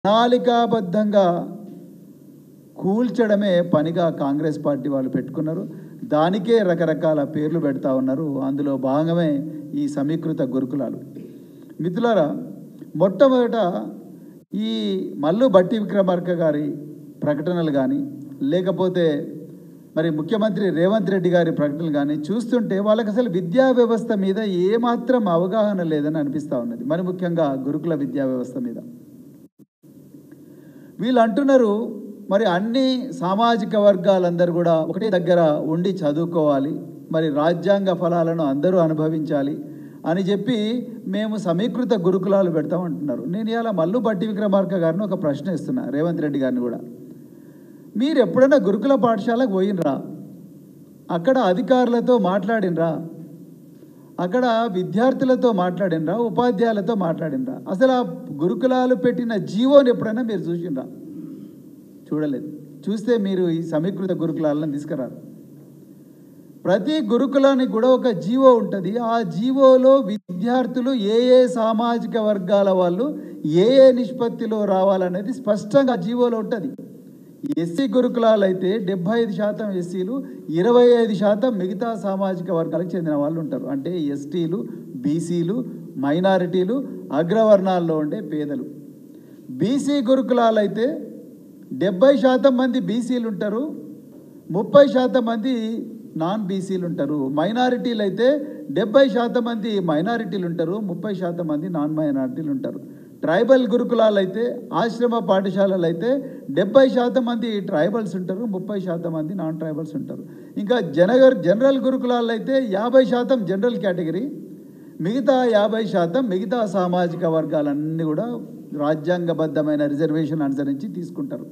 ప్రణాళికాబద్ధంగా కూల్చడమే పనిగా కాంగ్రెస్ పార్టీ వాళ్ళు పెట్టుకున్నారు దానికే రకరకాల పేర్లు పెడతా ఉన్నారు అందులో భాగమే ఈ సమీకృత గురుకులాలు మిత్రులారా మొట్టమొదట ఈ మల్లు బట్టి విక్రమార్క గారి ప్రకటనలు కానీ లేకపోతే మరి ముఖ్యమంత్రి రేవంత్ రెడ్డి గారి ప్రకటనలు కానీ చూస్తుంటే వాళ్ళకి అసలు విద్యా వ్యవస్థ మీద ఏమాత్రం అవగాహన లేదని అనిపిస్తూ ఉన్నది మరి ముఖ్యంగా గురుకుల విద్యా వ్యవస్థ మీద వీళ్ళు అంటున్నారు మరి అన్ని సామాజిక వర్గాలందరూ కూడా ఒకటే దగ్గర ఉండి చదువుకోవాలి మరి రాజ్యాంగ ఫలాలను అందరూ అనుభవించాలి అని చెప్పి మేము సమీకృత గురుకులాలు పెడతామంటున్నారు నేను ఇలా మల్లు బట్టి విక్రమార్క గారిని ఒక ప్రశ్న ఇస్తున్నా రేవంత్ రెడ్డి గారిని కూడా మీరు ఎప్పుడైనా గురుకుల పాఠశాలకు పోయినరా అక్కడ అధికారులతో మాట్లాడినరా అక్కడ విద్యార్థులతో మాట్లాడినరా ఉపాధ్యాయులతో మాట్లాడినరా అసలు ఆ గురుకులాలు పెట్టిన జీవోని ఎప్పుడైనా మీరు చూసిండ్రా చూడలేదు చూస్తే మీరు ఈ సమీకృత గురుకులాలను తీసుకురారు ప్రతి గురుకులానికి కూడా ఒక జీవో ఉంటుంది ఆ జీవోలో విద్యార్థులు ఏ ఏ సామాజిక వర్గాల వాళ్ళు ఏ ఏ నిష్పత్తిలో రావాలనేది స్పష్టంగా ఆ జీవోలో ఉంటుంది ఎస్సీ గురుకులాలు అయితే డెబ్బై ఐదు శాతం ఎస్సీలు ఇరవై ఐదు శాతం మిగతా సామాజిక వర్గాలకు చెందిన వాళ్ళు ఉంటారు అంటే ఎస్టీలు బీసీలు మైనారిటీలు అగ్రవర్ణాల్లో ఉండే పేదలు బీసీ గురుకులాలు అయితే డెబ్బై శాతం మంది బీసీలు ఉంటారు ముప్పై శాతం మంది నాన్ బీసీలు ఉంటారు మైనారిటీలు అయితే డెబ్బై శాతం మంది మైనారిటీలు ఉంటారు ముప్పై శాతం మంది నాన్ మైనారిటీలు ఉంటారు ట్రైబల్ గురుకులాలు అయితే ఆశ్రమ పాఠశాలలు అయితే డెబ్బై శాతం మంది ట్రైబల్స్ ఉంటారు ముప్పై శాతం మంది నాన్ ట్రైబల్స్ ఉంటారు ఇంకా జనగర్ జనరల్ గురుకులాలు అయితే యాభై శాతం జనరల్ కేటగిరీ మిగతా యాభై శాతం మిగతా సామాజిక వర్గాలన్నీ కూడా రాజ్యాంగబద్ధమైన రిజర్వేషన్ అనుసరించి తీసుకుంటారు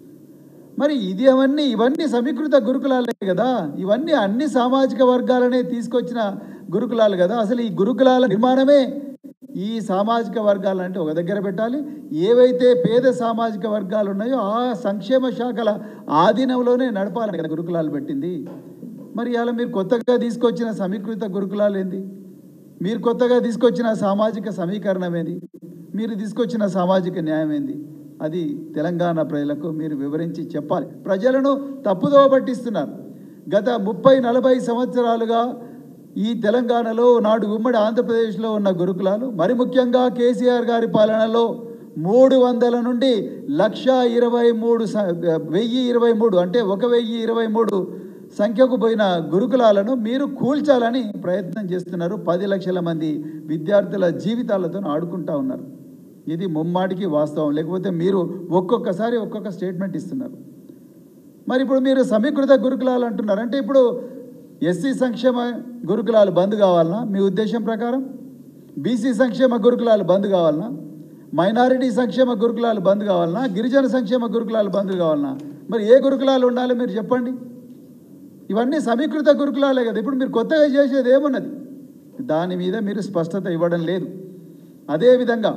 మరి ఇది అవన్నీ ఇవన్నీ సమీకృత గురుకులాలే కదా ఇవన్నీ అన్ని సామాజిక వర్గాలనే తీసుకొచ్చిన గురుకులాలు కదా అసలు ఈ గురుకులాల నిర్మాణమే ఈ సామాజిక వర్గాలంటే ఒక దగ్గర పెట్టాలి ఏవైతే పేద సామాజిక వర్గాలు ఉన్నాయో ఆ సంక్షేమ శాఖల ఆధీనంలోనే నడపాలని కదా గురుకులాలు పెట్టింది మరి ఇలా మీరు కొత్తగా తీసుకొచ్చిన సమీకృత గురుకులాలు ఏంది మీరు కొత్తగా తీసుకొచ్చిన సామాజిక సమీకరణం ఏంది మీరు తీసుకొచ్చిన సామాజిక న్యాయం ఏంది అది తెలంగాణ ప్రజలకు మీరు వివరించి చెప్పాలి ప్రజలను తప్పుదో పట్టిస్తున్నారు గత ముప్పై నలభై సంవత్సరాలుగా ఈ తెలంగాణలో నాడు ఉమ్మడి ఆంధ్రప్రదేశ్లో ఉన్న గురుకులాలు మరి ముఖ్యంగా కేసీఆర్ గారి పాలనలో మూడు వందల నుండి లక్ష ఇరవై మూడు స- వెయ్యి ఇరవై మూడు అంటే ఒక వెయ్యి ఇరవై మూడు సంఖ్యకు పోయిన గురుకులాలను మీరు కూల్చాలని ప్రయత్నం చేస్తున్నారు పది లక్షల మంది విద్యార్థుల జీవితాలతో ఆడుకుంటా ఉన్నారు ఇది ముమ్మాటికి వాస్తవం లేకపోతే మీరు ఒక్కొక్కసారి ఒక్కొక్క స్టేట్మెంట్ ఇస్తున్నారు మరి ఇప్పుడు మీరు సమీకృత గురుకులాలు అంటున్నారు అంటే ఇప్పుడు ఎస్సీ సంక్షేమ గురుకులాలు బంద్ కావాలనా మీ ఉద్దేశం ప్రకారం బీసీ సంక్షేమ గురుకులాలు బంద్ కావాలనా మైనారిటీ సంక్షేమ గురుకులాలు బంద్ కావాలనా గిరిజన సంక్షేమ గురుకులాలు బంద్ కావాలనా మరి ఏ గురుకులాలు ఉండాలి మీరు చెప్పండి ఇవన్నీ సమీకృత గురుకులాలే కదా ఇప్పుడు మీరు కొత్తగా చేసేది ఏమున్నది దాని మీద మీరు స్పష్టత ఇవ్వడం లేదు అదేవిధంగా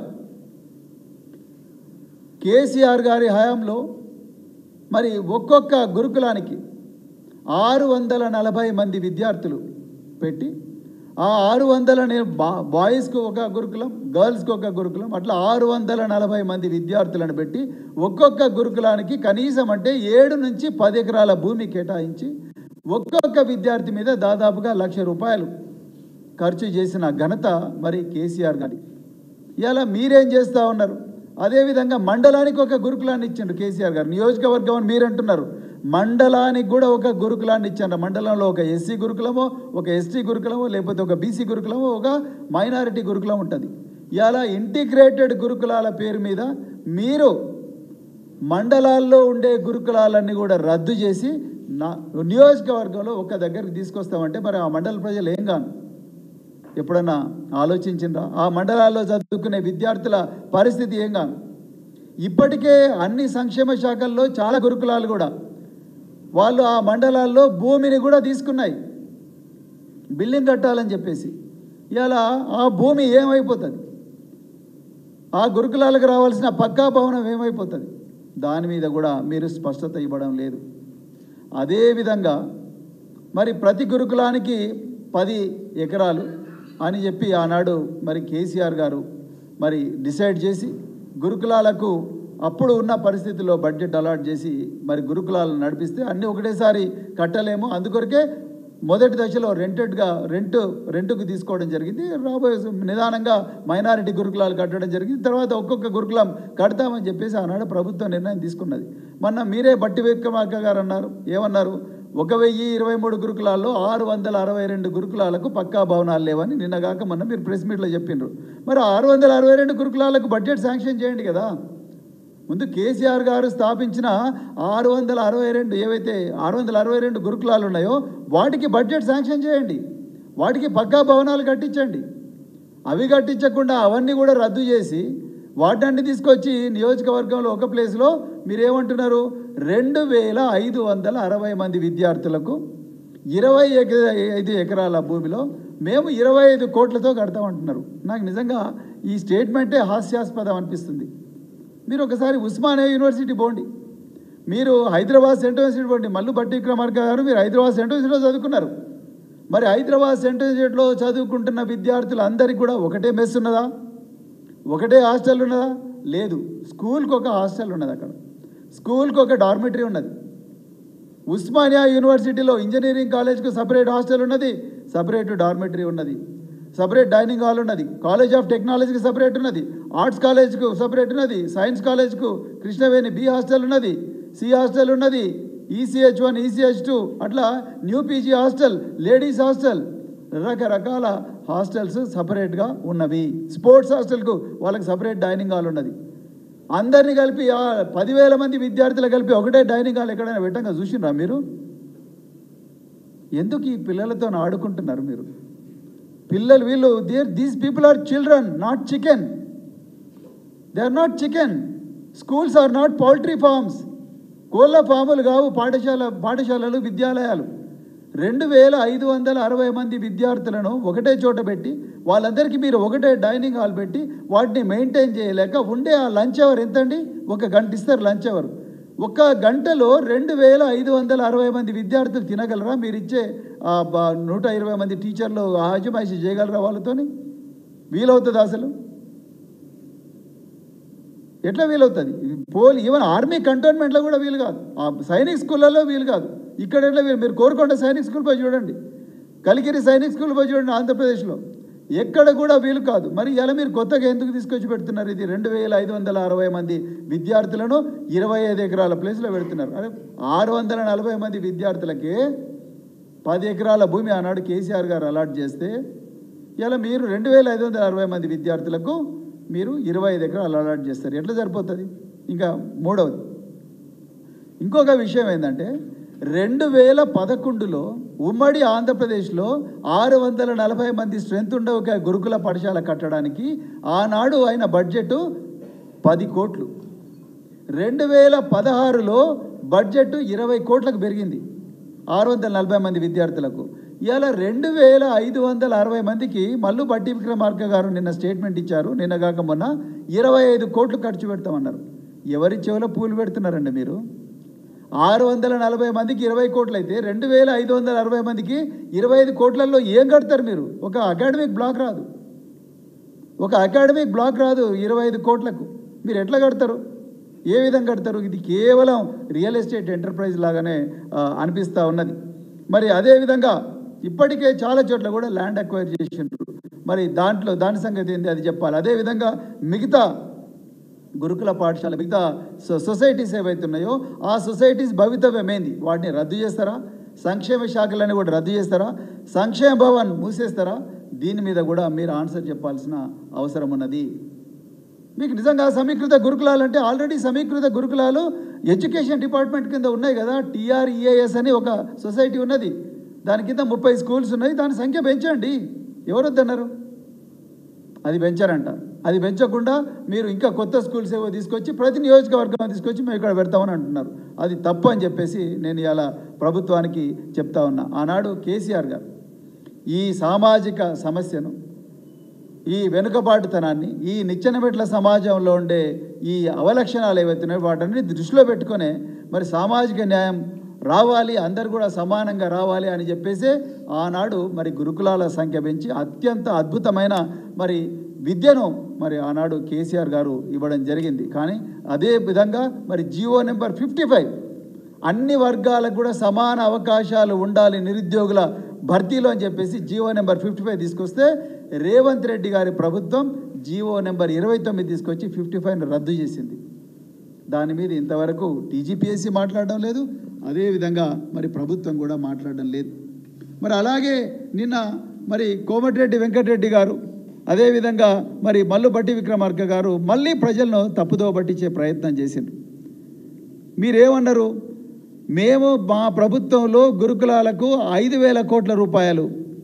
కేసీఆర్ గారి హయాంలో మరి ఒక్కొక్క గురుకులానికి ఆరు వందల నలభై మంది విద్యార్థులు పెట్టి ఆ ఆరు వందల బా బాయ్స్కి ఒక గురుకులం గర్ల్స్కి ఒక గురుకులం అట్లా ఆరు వందల నలభై మంది విద్యార్థులను పెట్టి ఒక్కొక్క గురుకులానికి కనీసం అంటే ఏడు నుంచి పది ఎకరాల భూమి కేటాయించి ఒక్కొక్క విద్యార్థి మీద దాదాపుగా లక్ష రూపాయలు ఖర్చు చేసిన ఘనత మరి కేసీఆర్ గారి ఇలా మీరేం చేస్తూ ఉన్నారు అదేవిధంగా మండలానికి ఒక గురుకులాన్ని ఇచ్చిండ్రు కేసీఆర్ గారు నియోజకవర్గం అని మీరు అంటున్నారు మండలానికి కూడా ఒక గురుకులాన్ని ఇచ్చారు మండలంలో ఒక ఎస్సీ గురుకులమో ఒక ఎస్టీ గురుకులమో లేకపోతే ఒక బీసీ గురుకులమో ఒక మైనారిటీ గురుకులం ఉంటుంది ఇలా ఇంటిగ్రేటెడ్ గురుకులాల పేరు మీద మీరు మండలాల్లో ఉండే గురుకులాలన్నీ కూడా రద్దు చేసి నా నియోజకవర్గంలో ఒక దగ్గరికి తీసుకొస్తామంటే మరి ఆ మండల ప్రజలు ఏం కాను ఎప్పుడన్నా ఆలోచించిండ్రా ఆ మండలాల్లో చదువుకునే విద్యార్థుల పరిస్థితి ఏం కాను ఇప్పటికే అన్ని సంక్షేమ శాఖల్లో చాలా గురుకులాలు కూడా వాళ్ళు ఆ మండలాల్లో భూమిని కూడా తీసుకున్నాయి బిల్డింగ్ కట్టాలని చెప్పేసి ఇలా ఆ భూమి ఏమైపోతుంది ఆ గురుకులాలకు రావాల్సిన పక్కా భవనం ఏమైపోతుంది దాని మీద కూడా మీరు స్పష్టత ఇవ్వడం లేదు అదేవిధంగా మరి ప్రతి గురుకులానికి పది ఎకరాలు అని చెప్పి ఆనాడు మరి కేసీఆర్ గారు మరి డిసైడ్ చేసి గురుకులాలకు అప్పుడు ఉన్న పరిస్థితుల్లో బడ్జెట్ అలాట్ చేసి మరి గురుకులాలను నడిపిస్తే అన్నీ ఒకటేసారి కట్టలేము అందుకొరకే మొదటి దశలో రెంటెడ్గా రెంట్ రెంట్కు తీసుకోవడం జరిగింది రాబోయే నిదానంగా మైనారిటీ గురుకులాలు కట్టడం జరిగింది తర్వాత ఒక్కొక్క గురుకులం కడతామని చెప్పేసి ఆనాడు ప్రభుత్వం నిర్ణయం తీసుకున్నది మొన్న మీరే బట్టి విక్రమార్క గారు అన్నారు ఏమన్నారు ఒక వెయ్యి ఇరవై మూడు గురుకులాల్లో ఆరు వందల అరవై రెండు గురుకులాలకు పక్కా భవనాలు లేవని నిన్నగాక మొన్న మీరు ప్రెస్ మీట్లో చెప్పిండ్రు మరి ఆరు వందల అరవై రెండు గురుకులాలకు బడ్జెట్ శాంక్షన్ చేయండి కదా ముందు కేసీఆర్ గారు స్థాపించిన ఆరు వందల అరవై రెండు ఏవైతే ఆరు వందల అరవై రెండు గురుకులాలు ఉన్నాయో వాటికి బడ్జెట్ శాంక్షన్ చేయండి వాటికి పక్కా భవనాలు కట్టించండి అవి కట్టించకుండా అవన్నీ కూడా రద్దు చేసి వాటన్ని తీసుకొచ్చి నియోజకవర్గంలో ఒక ప్లేస్లో మీరు ఏమంటున్నారు రెండు వేల ఐదు వందల అరవై మంది విద్యార్థులకు ఇరవై ఎక ఐదు ఎకరాల భూమిలో మేము ఇరవై ఐదు కోట్లతో కడతామంటున్నారు నాకు నిజంగా ఈ స్టేట్మెంటే హాస్యాస్పదం అనిపిస్తుంది మీరు ఒకసారి ఉస్మానియా యూనివర్సిటీ పోండి మీరు హైదరాబాద్ సెంట్రల్ యూనివర్సిటీ పోండి మల్లు భట్టి విక్రమార్క గారు మీరు హైదరాబాద్ సెంట్రల్ యూనివర్సిటీలో చదువుకున్నారు మరి హైదరాబాద్ సెంట్రల్ యూనివర్సిటీలో చదువుకుంటున్న విద్యార్థులందరికీ కూడా ఒకటే మెస్ ఉన్నదా ఒకటే హాస్టల్ ఉన్నదా లేదు స్కూల్కి ఒక హాస్టల్ ఉన్నది అక్కడ స్కూల్కి ఒక డార్మిటరీ ఉన్నది ఉస్మానియా యూనివర్సిటీలో ఇంజనీరింగ్ కాలేజ్కు సపరేట్ హాస్టల్ ఉన్నది సపరేట్ డార్మిటరీ ఉన్నది సపరేట్ డైనింగ్ హాల్ ఉన్నది కాలేజ్ ఆఫ్ టెక్నాలజీకి సపరేట్ ఉన్నది ఆర్ట్స్ కాలేజ్కు సపరేట్ ఉన్నది సైన్స్ కాలేజ్కు కృష్ణవేణి బి హాస్టల్ ఉన్నది సి హాస్టల్ ఉన్నది ఈసీహెచ్ వన్ ఈసీహెచ్ టూ అట్లా new PG hostel ladies hostel రకరకాల హాస్టల్స్ సపరేట్గా ఉన్నవి స్పోర్ట్స్ హాస్టల్కు వాళ్ళకి సపరేట్ డైనింగ్ హాల్ ఉన్నది అందరినీ కలిపి ఆ పదివేల మంది విద్యార్థులు కలిపి ఒకటే డైనింగ్ హాల్ ఎక్కడైనా పెట్టంగా చూసినరా మీరు ఎందుకు ఈ పిల్లలతో ఆడుకుంటున్నారు మీరు పిల్లలు వీళ్ళు there these people are children not chicken they are not chicken schools are not poultry farms కోళ్ళ ఫాములు కావు పాఠశాల పాఠశాలలు విద్యాలయాలు రెండు వేల ఐదు వందల అరవై మంది విద్యార్థులను ఒకటే చోట పెట్టి వాళ్ళందరికీ మీరు ఒకటే డైనింగ్ హాల్ పెట్టి వాటిని మెయింటైన్ చేయలేక ఉండే ఆ లంచ్ అవర్ ఎంతండి ఒక గంట ఇస్తారు లంచ్ అవర్ ఒక గంటలో రెండు వేల ఐదు వందల అరవై మంది విద్యార్థులు తినగలరా మీరు ఇచ్చే ఆ బ- నూట ఇరవై మంది టీచర్లు ఆజమాయిషి చేయగలరా వాళ్ళతోని వీలవుతుంది అసలు ఎట్లా వీలవుతుంది పోల్ ఈవెన్ ఆర్మీ కంటోన్మెంట్లో కూడా వీలు కాదు ఆ సైనిక్ స్కూళ్ళలో వీలు కాదు ఇక్కడ ఎట్లా వీలు మీరు కోరుకొండ సైనిక్ స్కూల్ పోయి చూడండి కలికిరి సైనిక్ స్కూల్ పోయి చూడండి ఆంధ్రప్రదేశ్లో ఎక్కడ కూడా వీలు కాదు మరి ఇలా మీరు కొత్తగా ఎందుకు తీసుకొచ్చి పెడుతున్నారు ఇది రెండు వేల ఐదు వందల అరవై మంది విద్యార్థులను ఇరవై ఐదు ఎకరాల ప్లేస్లో పెడుతున్నారు అరే ఆరు వందల నలభై మంది విద్యార్థులకే పది ఎకరాల భూమి ఆనాడు కేసీఆర్ గారు అలాట్ చేస్తే ఇలా మీరు రెండు వేల ఐదు వందల అరవై మంది విద్యార్థులకు మీరు ఇరవై ఐదు ఎకరాలు అలాట్ చేస్తారు ఎట్లా సరిపోతుంది ఇంకా మూడవది ఇంకొక విషయం ఏంటంటే రెండు వేల పదకొండులో ఉమ్మడి ఆంధ్రప్రదేశ్లో ఆరు వందల నలభై మంది స్ట్రెంత్ ఉండే ఒక గురుకుల పాఠశాల కట్టడానికి ఆనాడు ఆయన బడ్జెట్ పది కోట్లు రెండు వేల పదహారులో బడ్జెట్ ఇరవై కోట్లకు పెరిగింది ఆరు వందల నలభై మంది విద్యార్థులకు ఇవాళ రెండు వేల ఐదు వందల అరవై మందికి మల్లు బట్టి విక్రమార్క గారు నిన్న స్టేట్మెంట్ ఇచ్చారు నిన్న కాక మొన్న ఇరవై ఐదు కోట్లు ఖర్చు పెడతామన్నారు ఎవరి చెవిలో పూలు పెడుతున్నారండి మీరు ఆరు వందల నలభై మందికి ఇరవై కోట్లు అయితే రెండు వేల ఐదు వందల అరవై మందికి ఇరవై ఐదు కోట్లలో ఏం కడతారు మీరు ఒక అకాడమిక్ బ్లాక్ రాదు ఒక అకాడమిక్ బ్లాక్ రాదు ఇరవై ఐదు కోట్లకు మీరు ఎట్లా కడతారు ఏ విధంగా కడతారు ఇది కేవలం రియల్ ఎస్టేట్ ఎంటర్ప్రైజ్ లాగానే ఆ, అనిపిస్తూ ఉన్నది మరి అదేవిధంగా ఇప్పటికే చాలా చోట్ల కూడా ల్యాండ్ అక్వైర్ చేసిండ్రు మరి దాంట్లో దాని సంగతి ఏంది అది చెప్పాలి అదేవిధంగా మిగతా గురుకుల పాఠశాల మిగతా సొ- సొసైటీస్ ఏవైతే ఉన్నాయో ఆ సొసైటీస్ భవితవ్యం ఏంది వాటిని రద్దు చేస్తారా సంక్షేమ శాఖలని కూడా రద్దు చేస్తారా సంక్షేమ భవన్ మూసేస్తారా దీని మీద కూడా మీరు ఆన్సర్ చెప్పాల్సిన అవసరం ఉన్నది మీకు నిజంగా సమీకృత గురుకులాలు అంటే ఆల్రెడీ సమీకృత గురుకులాలు ఎడ్యుకేషన్ డిపార్ట్మెంట్ కింద ఉన్నాయి కదా టీఆర్ఈఏఎస్ అని ఒక సొసైటీ ఉన్నది దాని కింద ముప్పై స్కూల్స్ ఉన్నాయి దాని సంఖ్య పెంచండి ఎవరు వద్దన్నారు అది పెంచారంట అది పెంచకుండా మీరు ఇంకా కొత్త స్కూల్స్ ఏవో తీసుకొచ్చి ప్రతి నియోజకవర్గం తీసుకొచ్చి మేము ఇక్కడ పెడతామని అంటున్నారు అది తప్పు అని చెప్పేసి నేను ఇలా ప్రభుత్వానికి చెప్తా ఉన్నా ఆనాడు కేసీఆర్ గారు ఈ సామాజిక సమస్యను ఈ వెనుకబాటుతనాన్ని ఈ నిచ్చెనబెట్ల సమాజంలో ఉండే ఈ అవలక్షణాలు ఏవైతున్నాయో వాటన్ని దృష్టిలో పెట్టుకొనే మరి సామాజిక న్యాయం రావాలి అందరు కూడా సమానంగా రావాలి అని చెప్పేసి ఆనాడు మరి గురుకులాల సంఖ్య పెంచి అత్యంత అద్భుతమైన మరి విద్యను మరి ఆనాడు కేసీఆర్ గారు ఇవ్వడం జరిగింది కానీ అదే విధంగా మరి జియో నెంబర్ ఫిఫ్టీ ఫైవ్ అన్ని వర్గాలకు కూడా సమాన అవకాశాలు ఉండాలి నిరుద్యోగుల భర్తీలో అని చెప్పేసి జియో నెంబర్ ఫిఫ్టీ ఫైవ్ తీసుకొస్తే రేవంత్ రెడ్డి గారి ప్రభుత్వం జియో నెంబర్ ఇరవై తొమ్మిది తీసుకొచ్చి ఫిఫ్టీ ఫైవ్ను రద్దు చేసింది దాని మీద ఇంతవరకు టీజీపీఎస్సీ మాట్లాడడం లేదు అదేవిధంగా మరి ప్రభుత్వం కూడా మాట్లాడడం లేదు మరి అలాగే నిన్న మరి కోమటిరెడ్డి వెంకటరెడ్డి గారు అదేవిధంగా మరి మల్లుబట్టి విక్రమార్క గారు మళ్ళీ ప్రజలను తప్పుదో పట్టించే ప్రయత్నం చేసిండ్రు మీరేమన్నారు మేము మా ప్రభుత్వంలో గురుకులాలకు ఐదు వేల కోట్ల రూపాయలు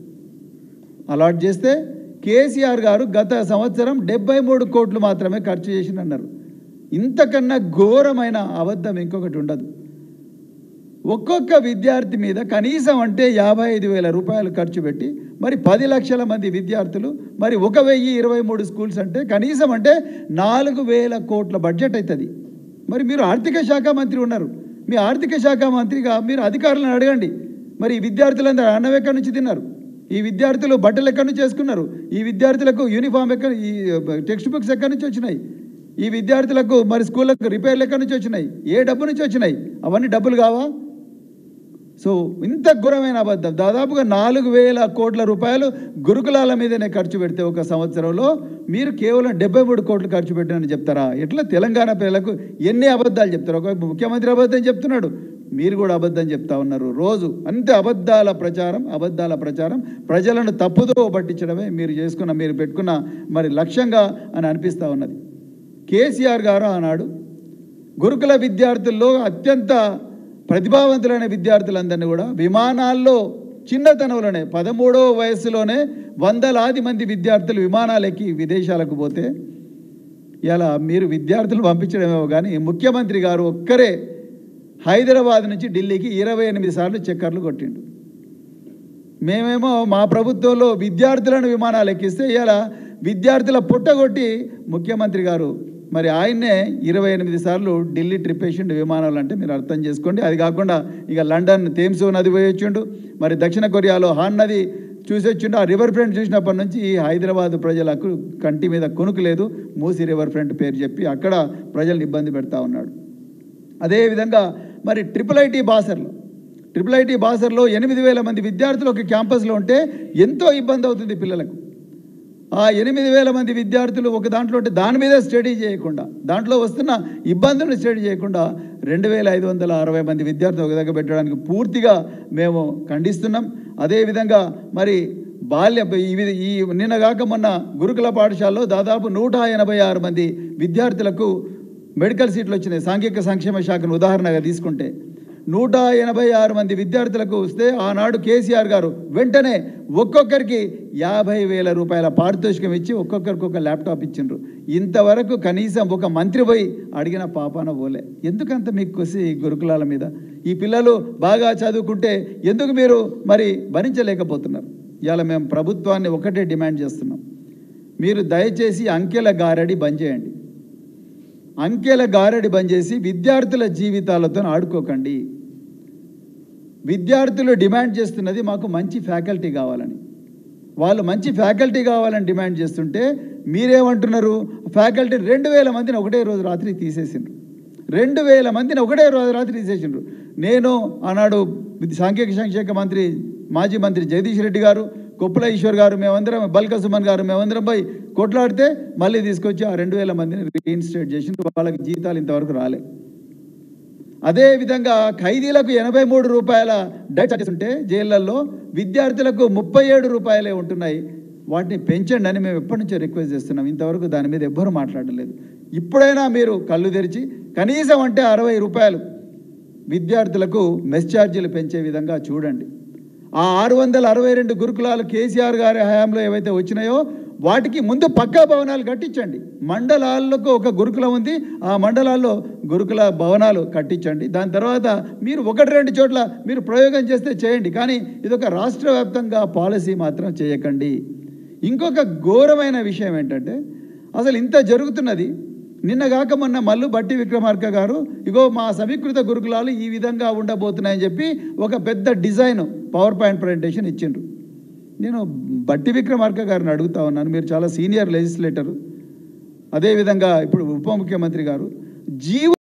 అలాట్ చేస్తే కేసీఆర్ గారు గత సంవత్సరం డెబ్బై మూడు కోట్లు మాత్రమే ఖర్చు చేసిందన్నారు ఇంతకన్నా ఘోరమైన అబద్ధం ఇంకొకటి ఉండదు ఒక్కొక్క విద్యార్థి మీద కనీసం అంటే యాభై ఐదు వేల రూపాయలు ఖర్చు పెట్టి మరి పది లక్షల మంది విద్యార్థులు మరి ఒక వెయ్యి ఇరవై మూడు స్కూల్స్ అంటే కనీసం అంటే నాలుగు వేల కోట్ల బడ్జెట్ అవుతుంది మరి మీరు ఆర్థిక శాఖ మంత్రి ఉన్నారు మీ ఆర్థిక శాఖ మంత్రిగా మీరు అధికారులను అడగండి మరి ఈ విద్యార్థులందరూ అన్నం ఎక్కడి నుంచి తిన్నారు ఈ విద్యార్థులు బట్టలు ఎక్కడి నుంచి వేసుకున్నారు ఈ విద్యార్థులకు యూనిఫామ్ ఎక్కడ ఈ టెక్స్ట్ బుక్స్ ఎక్కడి నుంచి వచ్చినాయి ఈ విద్యార్థులకు మరి స్కూళ్ళకు రిపేర్లు ఎక్కడి నుంచి వచ్చినాయి ఏ డబ్బు నుంచి వచ్చినాయి అవన్నీ డబ్బులు కావా సో ఇంత ఘోరమైన అబద్ధం దాదాపుగా నాలుగు వేల కోట్ల రూపాయలు గురుకులాల మీదనే ఖర్చు పెడితే ఒక సంవత్సరంలో మీరు కేవలం డెబ్బై మూడు కోట్లు ఖర్చు పెట్టారని చెప్తారా ఎట్లా తెలంగాణ పిల్లలకు ఎన్ని అబద్ధాలు చెప్తారు ఒక ముఖ్యమంత్రి అబద్ధం చెప్తున్నాడు మీరు కూడా అబద్ధం చెప్తా ఉన్నారు రోజు అంతే అబద్ధాల ప్రచారం అబద్ధాల ప్రచారం ప్రజలను తప్పుదో పట్టించడమే మీరు చేసుకున్న మీరు పెట్టుకున్న మరి లక్ష్యంగా అని అనిపిస్తూ ఉన్నది కేసీఆర్ గారు ఆనాడు గురుకుల విద్యార్థుల్లో అత్యంత ప్రతిభావంతులైన విద్యార్థులందరినీ కూడా విమానాల్లో చిన్నతనంలోనే పదమూడవ వయస్సులోనే వందలాది మంది విద్యార్థులు విమానాలు ఎక్కి విదేశాలకు పోతే ఇలా మీరు విద్యార్థులు పంపించడమేమో కానీ ముఖ్యమంత్రి గారు ఒక్కరే హైదరాబాద్ నుంచి ఢిల్లీకి ఇరవై ఎనిమిది సార్లు చక్కర్లు కొట్టిండు మేమేమో మా ప్రభుత్వంలో విద్యార్థులను విమానాలు ఎక్కిస్తే ఇలా విద్యార్థుల పుట్టగొట్టి ముఖ్యమంత్రి గారు మరి ఆయన్నే ఇరవై ఎనిమిది సార్లు ఢిల్లీ ట్రిప్ వేసిండు విమానాలు అంటే మీరు అర్థం చేసుకోండి అది కాకుండా ఇక లండన్ థేమ్స్ నది పోయి వచ్చిండు మరి దక్షిణ కొరియాలో హాన్ నది చూసి వచ్చిండు ఆ రివర్ ఫ్రంట్ చూసినప్పటి నుంచి ఈ హైదరాబాద్ ప్రజలకు కంటి మీద కొనుకు లేదు మూసి రివర్ ఫ్రంట్ పేరు చెప్పి అక్కడ ప్రజల్ని ఇబ్బంది పెడతా ఉన్నాడు అదేవిధంగా మరి ట్రిపుల్ ఐటీ బాసర్లో ట్రిపుల్ ఐటీ బాసర్లో ఎనిమిది వేల మంది విద్యార్థులు ఒక క్యాంపస్లో ఉంటే ఎంతో ఇబ్బంది అవుతుంది పిల్లలకు ఆ ఎనిమిది వేల మంది విద్యార్థులు ఒక దాంట్లో ఉంటే దాని మీద స్టడీ చేయకుండా దాంట్లో వస్తున్న ఇబ్బందులను స్టడీ చేయకుండా రెండు వేల ఐదు వందల అరవై మంది విద్యార్థులు ఒక దగ్గర పెట్టడానికి పూర్తిగా మేము ఖండిస్తున్నాం అదేవిధంగా మరి బాల్య ఈ విధ- ఈ నిన్నగాక మొన్న గురుకుల పాఠశాలలో దాదాపు నూట ఎనభై ఆరు మంది విద్యార్థులకు మెడికల్ సీట్లు వచ్చినాయి సాంఘిక సంక్షేమ శాఖను ఉదాహరణగా తీసుకుంటే నూట ఎనభై ఆరు మంది విద్యార్థులకు వస్తే ఆనాడు కేసీఆర్ గారు వెంటనే ఒక్కొక్కరికి యాభై వేల రూపాయల పారితోషికం ఇచ్చి ఒక్కొక్కరికి ఒక ల్యాప్టాప్ ఇచ్చిండ్రు ఇంతవరకు కనీసం ఒక మంత్రి పోయి అడిగిన పాపాన పోలే ఎందుకంత మీకు కొసి గురుకులాల మీద ఈ పిల్లలు బాగా చదువుకుంటే ఎందుకు మీరు మరి భరించలేకపోతున్నారు ఇవాళ మేము ప్రభుత్వాన్ని ఒకటే డిమాండ్ చేస్తున్నాం మీరు దయచేసి అంకెల గారడి బంద్ చేయండి అంకెల గారడి బంద్ చేసి విద్యార్థుల జీవితాలతో ఆడుకోకండి విద్యార్థులు డిమాండ్ చేస్తున్నది మాకు మంచి ఫ్యాకల్టీ కావాలని వాళ్ళు మంచి ఫ్యాకల్టీ కావాలని డిమాండ్ చేస్తుంటే మీరేమంటున్నారు ఫ్యాకల్టీ రెండు వేల మందిని ఒకటే రోజు రాత్రి తీసేసిండ్రు రెండు వేల మందిని ఒకటే రోజు రాత్రి తీసేసిండ్రు నేను ఆనాడు విద్య- సాంఘిక సంక్షేమ మంత్రి మాజీ మంత్రి జగదీష్ రెడ్డి గారు కొప్పుల ఈశ్వర్ గారు మేమందరం బల్క సుమన్ గారు మేమందరం పోయి కొట్లాడితే మళ్ళీ తీసుకొచ్చి ఆ రెండు వేల మందిని రీఇన్స్టేట్ చేసి వాళ్ళకి జీతాలు ఇంతవరకు రాలే అదే విధంగా ఖైదీలకు ఎనభై మూడు రూపాయల డైట్ చార్జెస్ ఉంటే జైళ్ళల్లో విద్యార్థులకు ముప్పై ఏడు రూపాయలే ఉంటున్నాయి వాటిని పెంచండి అని మేము ఎప్పటి నుంచో రిక్వెస్ట్ చేస్తున్నాం ఇంతవరకు దాని మీద ఎవ్వరూ మాట్లాడలేదు ఇప్పుడైనా మీరు కళ్ళు తెరిచి కనీసం అంటే అరవై రూపాయలు విద్యార్థులకు మెస్ ఛార్జీలు పెంచే విధంగా చూడండి ఆ ఆరు వందల అరవై రెండు గురుకులాలు కేసీఆర్ గారి హయాంలో ఏవైతే వచ్చినాయో వాటికి ముందు పక్కా భవనాలు కట్టించండి మండలాలకు ఒక గురుకులం ఉంది ఆ మండలాల్లో గురుకుల భవనాలు కట్టించండి దాని తర్వాత మీరు ఒకటి రెండు చోట్ల మీరు ప్రయోగం చేస్తే చేయండి కానీ ఇది ఒక రాష్ట్ర వ్యాప్తంగా పాలసీ మాత్రం చేయకండి ఇంకొక ఘోరమైన విషయం ఏంటంటే అసలు ఇంత జరుగుతున్నది నిన్నగాక మొన్న మల్లు బట్టి విక్రమార్క గారు ఇగో మా సమీకృత గురుకులాలు ఈ విధంగా ఉండబోతున్నాయని చెప్పి ఒక పెద్ద డిజైన్ పవర్ పాయింట్ ప్రజెంటేషన్ ఇచ్చిండ్రు నేను బట్టి విక్రమార్క గారిని అడుగుతా ఉన్నాను మీరు చాలా సీనియర్ లెజిస్లేటరు అదేవిధంగా ఇప్పుడు ఉప ముఖ్యమంత్రి గారు జీవ